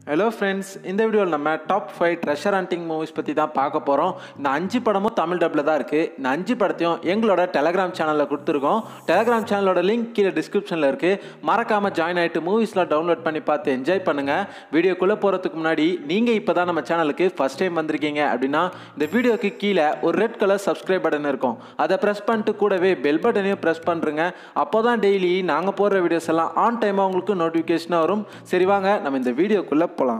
hello friends இந்த வீடியோவில் நம்ம top five treasure hunting movies பற்றி தான் பார்க்க போகிறோம் இந்த அஞ்சு படமும் தமிழ் டப்பில் தான் இருக்குது இந்த அஞ்சு படத்தையும் எங்களோட டெலகிராம் சேனலில் கொடுத்துருக்கோம் டெலகிராம் சேனலோட லிங்க் கீழே டிஸ்கிரிப்ஷனில் இருக்குது மறக்காமல் ஜாயின் ஆகிட்டு மூவிஸ்லாம் டவுன்லோட் பண்ணி பார்த்து என்ஜாய் பண்ணுங்கள் வீடியோக்குள்ளே போகிறதுக்கு முன்னாடி நீங்கள் இப்போ தான் நம்ம சேனலுக்கு ஃபஸ்ட் டைம் வந்திருக்கீங்க அப்படின்னா இந்த வீடியோக்கு கீழே ஒரு ரெட் கலர் சப்ஸ்கிரைப் பட்டன் இருக்கும் அதை ப்ரெஸ் பண்ணிட்டு கூடவே பெல் பட்டனையும் ப்ரெஸ் பண்ணுறங்க அப்போ தான் டெய்லி நாங்கள் போடுற வீடியோஸ் எல்லாம் ஆன் டைமாக உங்களுக்கு நோட்டிஃபிகேஷனாக வரும் சரி வாங்க நம்ம இந்த வீடியோக்குள்ளே போகலாம்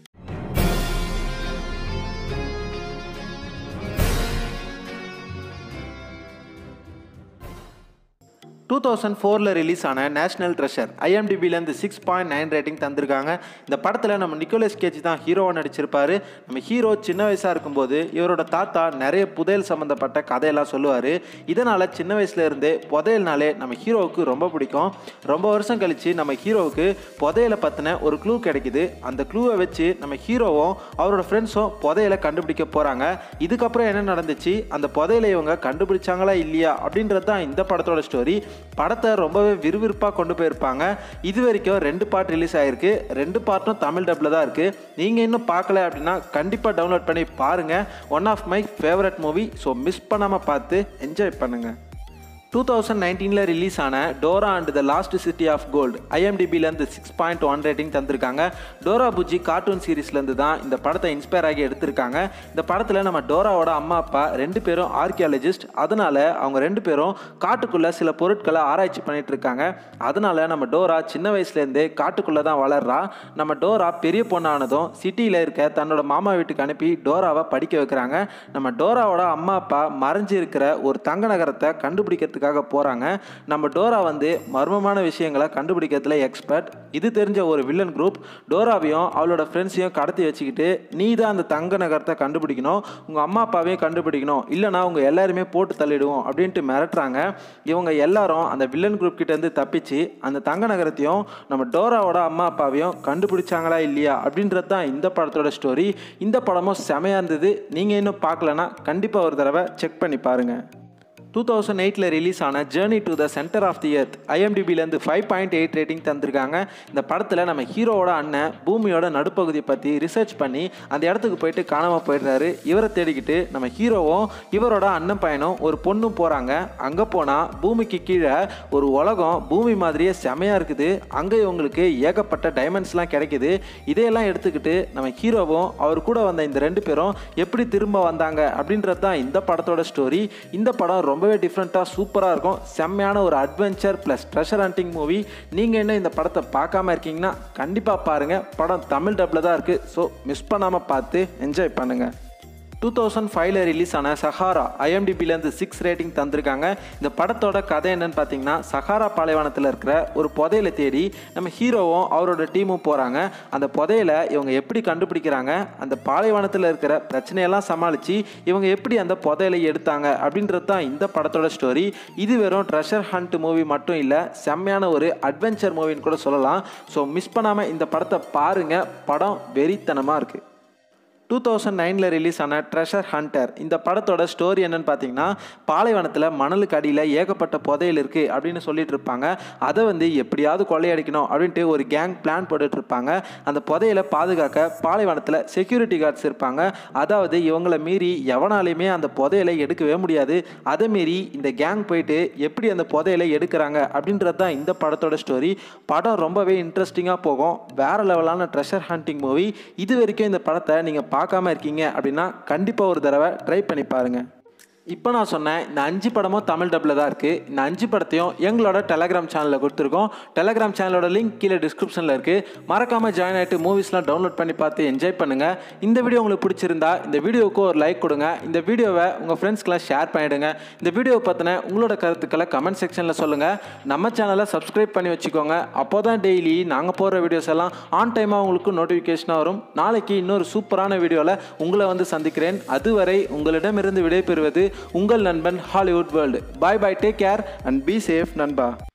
டூ தௌசண்ட் ஃபோரில் ரிலீஸ் ஆன நேஷனல் ட்ரெஷர் ஐஎம்டிபிலேருந்து சிக்ஸ் பாயிண்ட் நைன் ரேட்டிங் தந்திருக்காங்க இந்த படத்தில் நம்ம நிக்கோலஸ் கேஜ் தான் ஹீரோவாக நடிச்சிருப்பாரு நம்ம ஹீரோ சின்ன வயசாக இருக்கும்போது இவரோட தாத்தா நிறைய புதையல் சம்மந்தப்பட்ட கதையெல்லாம் சொல்லுவார் இதனால் சின்ன வயசுல இருந்தே புதையல்னாலே நம்ம ஹீரோவுக்கு ரொம்ப பிடிக்கும் ரொம்ப வருஷம் கழித்து நம்ம ஹீரோவுக்கு புதையலை பற்றின ஒரு க்ளூ கிடைக்குது அந்த க்ளூவை வச்சு நம்ம ஹீரோவும் அவரோட ஃப்ரெண்ட்ஸும் புதையலை கண்டுபிடிக்க போகிறாங்க இதுக்கப்புறம் என்ன நடந்துச்சு அந்த புதையலை இவங்க கண்டுபிடிச்சாங்களா இல்லையா அப்படின்றது தான் இந்த படத்தோட ஸ்டோரி படத்தை ரொம்பவே விறுவிறுப்பாக கொண்டு போயிருப்பாங்க இது வரைக்கும் ரெண்டு பார்ட் ரிலீஸ் ஆகிருக்கு ரெண்டு பார்ட்டும் தமிழ் டப்பில் தான் இருக்குது நீங்கள் இன்னும் பார்க்கல அப்படின்னா கண்டிப்பாக டவுன்லோட் பண்ணி பாருங்கள் one of my favourite movie so miss பண்ணாமல் பார்த்து என்ஜாய் பண்ணுங்கள் டூ தௌசண்ட் நைன்டீனில் ரிலீஸ் ஆன Dora and the lost city of gold ஐஎம்டிபிலேருந்து சிக்ஸ் பாயிண்ட் ஒன் ரேட்டிங் தந்திருக்காங்க டோரா புஜி கார்ட்டூன் சீரீஸ்லேருந்து தான் இந்த படத்தை இன்ஸ்பயர் ஆகி எடுத்திருக்காங்க இந்த படத்தில் நம்ம டோராவோட அம்மா அப்பா ரெண்டு பேரும் ஆர்கியாலஜிஸ்ட் அதனால் அவங்க ரெண்டு பேரும் காட்டுக்குள்ளே சில பொருட்களை ஆராய்ச்சி பண்ணிட்டு இருக்காங்க அதனால் நம்ம டோரா சின்ன வயசுலேருந்தே காட்டுக்குள்ளே தான் வளர்றா நம்ம டோரா பெரிய பொண்ணானதும் சிட்டியில் இருக்க தன்னோட மாமா வீட்டுக்கு அனுப்பி டோராவை படிக்க வைக்கிறாங்க நம்ம டோராவோட அம்மா அப்பா மறைஞ்சு இருக்கிற ஒரு தங்க நகரத்தை கண்டுபிடிக்கிறதுக்கு பண்ணுறதுக்காக போகிறாங்க நம்ம டோரா வந்து மர்மமான விஷயங்களை கண்டுபிடிக்கிறதுல எக்ஸ்பர்ட் இது தெரிஞ்ச ஒரு வில்லன் குரூப் டோராவையும் அவளோட ஃப்ரெண்ட்ஸையும் கடத்தி வச்சுக்கிட்டு நீ தான் அந்த தங்க நகரத்தை கண்டுபிடிக்கணும் உங்கள் அம்மா அப்பாவையும் கண்டுபிடிக்கணும் இல்லைனா அவங்க எல்லாருமே போட்டு தள்ளிடுவோம் அப்படின்ட்டு மிரட்டுறாங்க இவங்க எல்லாரும் அந்த வில்லன் குரூப் கிட்டேருந்து தப்பிச்சு அந்த தங்க நகரத்தையும் நம்ம டோராவோட அம்மா அப்பாவையும் கண்டுபிடிச்சாங்களா இல்லையா அப்படின்றது தான் இந்த படத்தோட ஸ்டோரி இந்த படமும் செமையாக இருந்தது நீங்கள் இன்னும் பார்க்கலன்னா கண்டிப்பாக ஒரு தடவை செக் பண்ணி பாருங்கள் டூ தௌசண்ட் எயிட்டில் ரிலீஸ் ஆன journey to the centre of the earth ஐஎம்டிபிலேருந்து ஃபைவ் பாயிண்ட் எயிட் ரேட்டிங் தந்திருக்காங்க இந்த படத்தில் நம்ம ஹீரோவோட அண்ணன் பூமியோட நடுப்பகுதியை பற்றி ரிசர்ச் பண்ணி அந்த இடத்துக்கு போயிட்டு காணாமல் போயிடுறாரு இவரை தேடிக்கிட்டு நம்ம ஹீரோவும் இவரோட அண்ணன் பையனும் ஒரு பொண்ணும் போகிறாங்க அங்கே போனால் பூமிக்கு கீழே ஒரு உலகம் பூமி மாதிரியே செமையாக இருக்குது அங்கே இவங்களுக்கு ஏகப்பட்ட டைமண்ட்ஸ்லாம் கிடைக்குது இதையெல்லாம் எடுத்துக்கிட்டு நம்ம ஹீரோவும் அவர் கூட வந்த இந்த ரெண்டு பேரும் எப்படி திரும்ப வந்தாங்க அப்படின்றது தான் இந்த படத்தோட ஸ்டோரி இந்த படம் ரொம்ப ரொம்பவே டிஃப்ரெண்ட்டாக சூப்பராக இருக்கும் செம்மையான ஒரு adventure plus treasure hunting movie நீங்கள் என்ன இந்த படத்தை பார்க்காம இருக்கீங்கன்னா கண்டிப்பாக பாருங்கள் படம் தமிழ் டப்பில் தான் இருக்குது ஸோ மிஸ் பண்ணாமல் பார்த்து என்ஜாய் பண்ணுங்கள் டூ தௌசண்ட் ஃபைவ்ல ரிலீஸ் ஆன சஹாரா ஐஎம்டிபிலேருந்து சிக்ஸ் ரேட்டிங் தந்திருக்காங்க இந்த படத்தோட கதை என்னன்னு பார்த்தீங்கன்னா சஹாரா பாலைவனத்தில் இருக்கிற ஒரு புதையல தேடி நம்ம ஹீரோவும் அவரோட டீமும் போகிறாங்க அந்த புதையலை இவங்க எப்படி கண்டுபிடிக்கிறாங்க அந்த பாலைவனத்தில் இருக்கிற பிரச்சனையெல்லாம் சமாளித்து இவங்க எப்படி அந்த புதையலை எடுத்தாங்க அப்படின்றது தான் இந்த படத்தோட ஸ்டோரி இது வெறும் ட்ரெஷர் ஹண்ட் மூவி மட்டும் இல்லை செம்மையான ஒரு அட்வென்ச்சர் மூவின்னு கூட சொல்லலாம் ஸோ மிஸ் பண்ணாமல் இந்த படத்தை பாருங்கள் படம் வெறித்தனமாக இருக்குது டூ தௌசண்ட் நைனில் ரிலீஸ் ஆன ட்ரெஷர் ஹண்டர் இந்த படத்தோட ஸ்டோரி என்னன்னு பார்த்தீங்கன்னா பாலைவனத்தில் மணலுக்கு அடியில் ஏகப்பட்ட புதையல் இருக்குது அப்படின்னு சொல்லிட்டு இருப்பாங்க அதை வந்து எப்படியாவது கொள்ளையடிக்கணும் அப்படின்ட்டு ஒரு கேங் பிளான் போட்டுட்டு இருப்பாங்க அந்த புதையலை பாதுகாக்க பாலைவனத்தில் செக்யூரிட்டி கார்ட்ஸ் இருப்பாங்க அதாவது இவங்களை மீறி எவனாலையுமே அந்த புதையலை எடுக்கவே முடியாது அதை மீறி இந்த கேங் போயிட்டு எப்படி அந்த புதையலை எடுக்கிறாங்க அப்படின்றது தான் இந்த படத்தோட ஸ்டோரி படம் ரொம்பவே இன்ட்ரெஸ்டிங்காக போகும் வேறு லெவலான ட்ரெஷர் ஹண்டிங் மூவி இது வரைக்கும் இந்த படத்தை நீங்கள் பார்க்காம இருக்கீங்க அப்படின்னா கண்டிப்பாக ஒரு தடவை ட்ரை பண்ணி பாருங்கள் இப்போ நான் சொன்னேன் இந்த அஞ்சு படமும் தமிழ் டப்பில் தான் இருக்குது இந்த அஞ்சு படத்தையும் எங்களோட டெலகிராம் சேனலில் கொடுத்துருக்கோம் டெலகிராம் சேனலோட லிங்க் கீழே டிஸ்கிரிப்ஷனில் இருக்குது மறக்காமல் ஜாயின் ஆகிட்டு மூவிஸ்லாம் டவுன்லோட் பண்ணி பார்த்து என்ஜாய் பண்ணுங்கள் இந்த வீடியோ உங்களுக்கு பிடிச்சிருந்தா இந்த வீடியோவுக்கு ஒரு லைக் கொடுங்க இந்த வீடியோவை உங்கள் ஃப்ரெண்ட்ஸ்க்கெலாம் ஷேர் பண்ணிவிடுங்க இந்த வீடியோவை பற்றின உங்களோட கருத்துக்களை கமெண்ட் செக்ஷனில் சொல்லுங்கள் நம்ம சேனலை சப்ஸ்கிரைப் பண்ணி வச்சுக்கோங்க அப்போ தான் டெய்லி நாங்கள் போடுற வீடியோஸ் எல்லாம் ஆன் டைமாக உங்களுக்கு நோட்டிஃபிகேஷனாக வரும் நாளைக்கு இன்னொரு சூப்பரான வீடியோவில் உங்களை வந்து சந்திக்கிறேன் அதுவரை உங்களிடமிருந்து விடைபெறுவது உங்கள் நண்பன் Hollywood world bye bye take care and be safe நண்பா